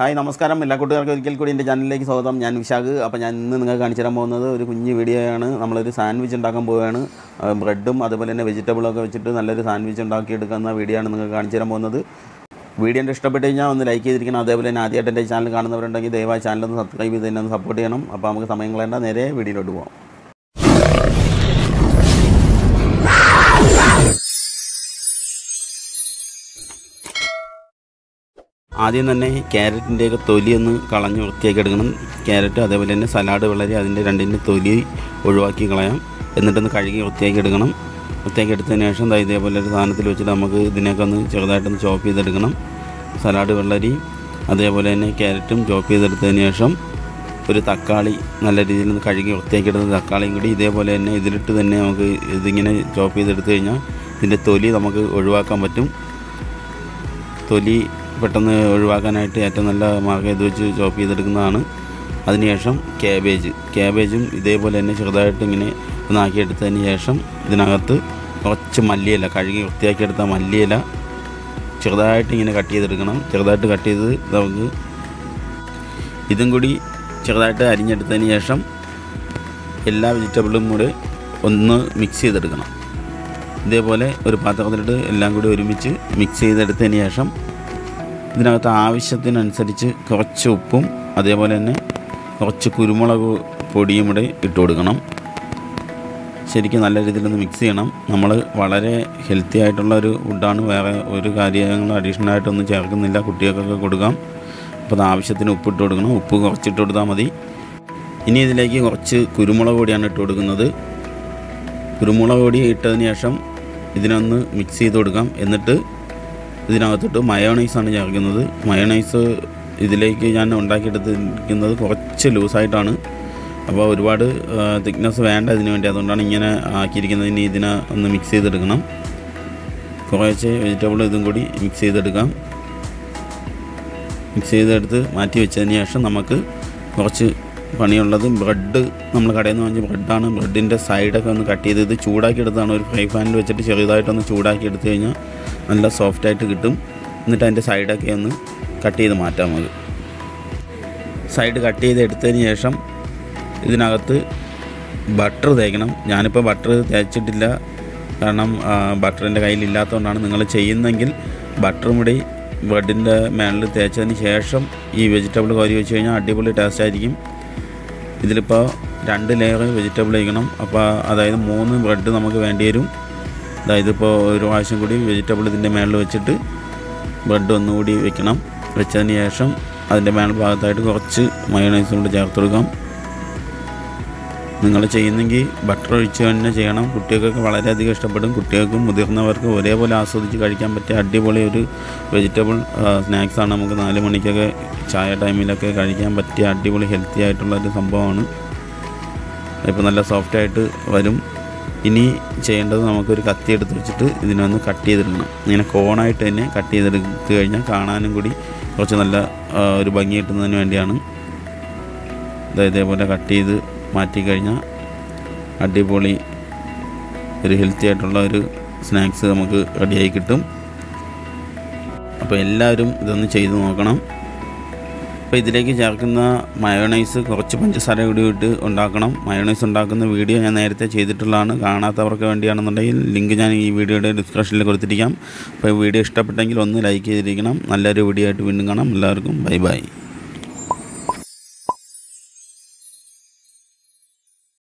hi നമസ്കാരം എല്ലാ കൂട്ടുകാർക്കും ഒരിക്കൽ കൂടി എൻ്റെ ചാനലിലേക്ക് സ്വാഗതം ഞാൻ വിശാഖ് അപ്പോൾ ഞാൻ ഇന്ന് നിങ്ങൾക്ക് കാണിച്ചു തരാൻ പോകുന്നത് ഒരു കുഞ്ഞ് വീഡിയോയാണ് നമ്മളൊരു സാൻഡ്വിച്ച് ഉണ്ടാക്കാൻ പോവുകയാണ് ആ, ബ്രെഡും അതുപോലെ തന്നെ വെജിറ്റബിളൊക്കെ വെച്ചിട്ട് നല്ലൊരു സാൻഡ്വിച്ച് ഉണ്ടാക്കിയെടുക്കുന്ന വീഡിയോ ആണ് നിങ്ങൾക്ക് കാണിച്ചു തരാൻ പോകുന്നത് വീഡിയോ എൻ്റെ ഇഷ്ടപ്പെട്ട് കഴിഞ്ഞാൽ ഒന്ന് ലൈക്ക് ചെയ്തിരിക്കണം അതേപോലെ തന്നെ ആദ്യമായിട്ട് എൻ്റെ ചാനൽ കാണുന്നവരുണ്ടെങ്കിൽ ദയവായി ചാനൽ ഒന്ന് സബ്സ്ക്രൈബ് ചെയ്ത് തന്നെ ഒന്ന് സപ്പോർട്ട് ചെയ്യണം അപ്പോൾ നമുക്ക് സമയം കളയേണ്ട നേരെ വീഡിയോയിലോട്ട് പോകാം ആദ്യം തന്നെ ക്യാരറ്റിൻ്റെയൊക്കെ തൊലി ഒന്ന് കളഞ്ഞ് വൃത്തിയാക്കി എടുക്കണം ക്യാരറ്റ് അതേപോലെ തന്നെ സലാഡ് വളരെ അതിൻ്റെ രണ്ടിൻ്റെ തൊലി ഒഴിവാക്കി കളയാം എന്നിട്ടൊന്ന് കഴുകി വൃത്തിയാക്കി എടുക്കണം വൃത്തിയാക്കി എടുത്തതിന് ശേഷം ദാ ഇതേപോലെ ഒരു സാധനത്തിൽ വെച്ചിട്ട് നമുക്ക് ഇതിനെയൊക്കെ ഒന്ന് ചെറുതായിട്ടൊന്ന് ചോപ്പ് ചെയ്തെടുക്കണം സലാഡ് വെള്ളരി അതേപോലെ തന്നെ ക്യാരറ്റും ചോപ്പ് ചെയ്തെടുത്തതിന് ശേഷം ഒരു തക്കാളി നല്ല രീതിയിൽ ഒന്ന് കഴുകി വൃത്തിയാക്കി എടുത്ത തക്കാളിയും കൂടി ഇതേപോലെ തന്നെ ഇതിലിട്ട് തന്നെ നമുക്ക് ഇതിങ്ങനെ ചോപ്പ് ചെയ്തെടുത്ത് കഴിഞ്ഞാൽ ഇതിൻ്റെ തൊലി നമുക്ക് ഒഴിവാക്കാൻ പറ്റും തൊലി പെട്ടെന്ന് ഒഴിവാക്കാനായിട്ട് ഏറ്റവും നല്ല മാർഗ്ഗം ഇത് വെച്ച് ചോപ്പ് ചെയ്തെടുക്കുന്നതാണ് അതിനുശേഷം ക്യാബേജ് ക്യാബേജും ഇതേപോലെ തന്നെ ചെറുതായിട്ട് ഇങ്ങനെ ഒന്നാക്കിയെടുത്തതിന് ശേഷം ഇതിനകത്ത് കുറച്ച് മല്ലിയില കഴുകി വൃത്തിയാക്കിയെടുത്ത മല്ലിയില ചെറുതായിട്ട് ഇങ്ങനെ കട്ട് ചെയ്തെടുക്കണം ചെറുതായിട്ട് കട്ട് ചെയ്ത് നമുക്ക് ഇതും കൂടി ചെറുതായിട്ട് അരിഞ്ഞെടുത്തതിന് ശേഷം എല്ലാ വെജിറ്റബിളും കൂടെ ഒന്ന് മിക്സ് ചെയ്തെടുക്കണം ഇതേപോലെ ഒരു പാത്രത്തിലിട്ട് എല്ലാം കൂടി ഒരുമിച്ച് മിക്സ് ചെയ്തെടുത്തതിന് ശേഷം ഇതിനകത്ത് ആവശ്യത്തിനനുസരിച്ച് കുറച്ച് ഉപ്പും അതേപോലെ തന്നെ കുറച്ച് കുരുമുളക് പൊടിയും കൂടെ ഇട്ട് കൊടുക്കണം ശരിക്കും നല്ല രീതിയിലൊന്ന് മിക്സ് ചെയ്യണം നമ്മൾ വളരെ ഹെൽത്തി ആയിട്ടുള്ള ഒരു ഫുഡാണ് വേറെ ഒരു കാര്യങ്ങളും അഡീഷണൽ ആയിട്ടൊന്നും ചേർക്കുന്നില്ല കുട്ടികൾക്കൊക്കെ കൊടുക്കാം അപ്പോൾ അത് ആവശ്യത്തിന് ഉപ്പ് ഇട്ട് കൊടുക്കണം ഉപ്പ് കുറച്ചിട്ട് കൊടുത്താൽ മതി ഇനി ഇതിലേക്ക് കുറച്ച് കുരുമുളക് പൊടിയാണ് ഇട്ട് കൊടുക്കുന്നത് കുരുമുളക് പൊടി ഇട്ടതിന് ശേഷം ഇതിനൊന്ന് മിക്സ് ചെയ്ത് കൊടുക്കാം എന്നിട്ട് ഇതിനകത്തോട്ട് മയോണൈസാണ് ചേർക്കുന്നത് മയോണൈസ് ഇതിലേക്ക് ഞാൻ ഉണ്ടാക്കിയെടുത്തിരിക്കുന്നത് കുറച്ച് ലൂസായിട്ടാണ് അപ്പോൾ ഒരുപാട് തിക്നെസ് വേണ്ട ഇതിന് വേണ്ടി അതുകൊണ്ടാണ് ഇങ്ങനെ ആക്കിയിരിക്കുന്നത് ഇനി ഇതിനെ ഒന്ന് മിക്സ് ചെയ്തെടുക്കണം കുറേശ്ശെ വെജിറ്റബിൾ ഇതും കൂടി മിക്സ് ചെയ്തെടുക്കാം മിക്സ് ചെയ്തെടുത്ത് മാറ്റി വെച്ചതിന് ശേഷം നമുക്ക് കുറച്ച് പണിയുള്ളത് ബ്രെഡ് നമ്മൾ കടയിൽ നിന്ന് വാങ്ങിച്ച ബ്രെഡാണ് ബ്രെഡിൻ്റെ സൈഡൊക്കെ ഒന്ന് കട്ട് ചെയ്ത് ഇത് ചൂടാക്കി എടുത്താണ് ഒരു ഫ്രൈ പാനിൽ വെച്ചിട്ട് ചെറുതായിട്ടൊന്ന് ചൂടാക്കി എടുത്തു കഴിഞ്ഞാൽ നല്ല സോഫ്റ്റായിട്ട് കിട്ടും എന്നിട്ട് അതിൻ്റെ സൈഡൊക്കെ ഒന്ന് കട്ട് ചെയ്ത് മാറ്റാം നമുക്ക് സൈഡ് കട്ട് ചെയ്ത് എടുത്തതിന് ശേഷം ഇതിനകത്ത് ബട്ടർ തേക്കണം ഞാനിപ്പോൾ ബട്ടർ തേച്ചിട്ടില്ല കാരണം ബട്ടറിൻ്റെ കയ്യിലില്ലാത്തതുകൊണ്ടാണ് നിങ്ങൾ ചെയ്യുന്നെങ്കിൽ ബട്ടറും കൂടി ബ്രെഡിൻ്റെ മേളിൽ തേച്ചതിന് ശേഷം ഈ വെജിറ്റബിൾ കോരി വെച്ച് കഴിഞ്ഞാൽ അടിപൊളി ടേസ്റ്റ് ആയിരിക്കും ഇതിലിപ്പോൾ രണ്ട് ലെയർ വെജിറ്റബിൾ കഴിക്കണം അപ്പോൾ അതായത് മൂന്ന് ബ്രെഡ് നമുക്ക് വേണ്ടി വരും അതായത് ഇപ്പോൾ ഒരു പ്രാവശ്യം കൂടി വെജിറ്റബിൾ ഇതിൻ്റെ മേളിൽ വെച്ചിട്ട് ബ്രെഡ് ഒന്നുകൂടി വെക്കണം വെച്ചതിന് ശേഷം അതിൻ്റെ മേൽ ഭാഗത്തായിട്ട് കുറച്ച് മയോണൈസും കൂടി ചേർത്ത് കൊടുക്കാം നിങ്ങൾ ചെയ്യുന്നെങ്കിൽ ബട്ടർ ഒഴിച്ച് തന്നെ ചെയ്യണം കുട്ടികൾക്കൊക്കെ വളരെയധികം ഇഷ്ടപ്പെടും കുട്ടികൾക്കും മുതിർന്നവർക്കും ഒരേപോലെ ആസ്വദിച്ച് കഴിക്കാൻ പറ്റിയ അടിപൊളി ഒരു വെജിറ്റബിൾ സ്നാക്സാണ് നമുക്ക് നാല് മണിക്കൊക്കെ ചായ ടൈമിലൊക്കെ കഴിക്കാൻ പറ്റിയ അടിപൊളി ഹെൽത്തി ആയിട്ടുള്ള ഒരു സംഭവമാണ് ഇപ്പോൾ നല്ല സോഫ്റ്റായിട്ട് വരും ഇനി ചെയ്യേണ്ടത് നമുക്കൊരു കത്തി എടുത്ത് വെച്ചിട്ട് ഇതിനൊന്ന് കട്ട് ചെയ്തെടുക്കണം ഇങ്ങനെ കോണായിട്ട് തന്നെ കട്ട് ചെയ്തെടുത്ത് കഴിഞ്ഞാൽ കാണാനും കൂടി കുറച്ച് നല്ല ആ, ഒരു ഭംഗി കിട്ടുന്നതിന് വേണ്ടിയാണ് ദാ ഇതേപോലെ കട്ട് ചെയ്ത് മാറ്റി കഴിഞ്ഞാൽ അടിപൊളി ഒരു ഹെൽത്തി ആയിട്ടുള്ള ഒരു സ്നാക്സ് നമുക്ക് റെഡിയായി കിട്ടും അപ്പോൾ എല്ലാവരും ഇതൊന്ന് ചെയ്ത് നോക്കണം അപ്പോൾ ഇതിലേക്ക് ചേർക്കുന്ന മയോണൈസ് കുറച്ച് പഞ്ചസാര കൂടി ഇട്ട് ഉണ്ടാക്കണം മയോണൈസ് ഉണ്ടാക്കുന്ന വീഡിയോ ഞാൻ നേരത്തെ ചെയ്തിട്ടുള്ളതാണ് കാണാത്തവർക്ക് വേണ്ടിയാണെന്നുണ്ടെങ്കിൽ ലിങ്ക് ഞാൻ ഈ വീഡിയോയുടെ ഡിസ്ക്രിപ്ഷനിൽ കൊടുത്തിരിക്കാം അപ്പോൾ ഈ വീഡിയോ ഇഷ്ടപ്പെട്ടെങ്കിൽ ഒന്ന് ലൈക്ക് ചെയ്തിരിക്കണം നല്ലൊരു വീഡിയോ ആയിട്ട് വീണ്ടും കാണാം എല്ലാവർക്കും ബൈ ബൈ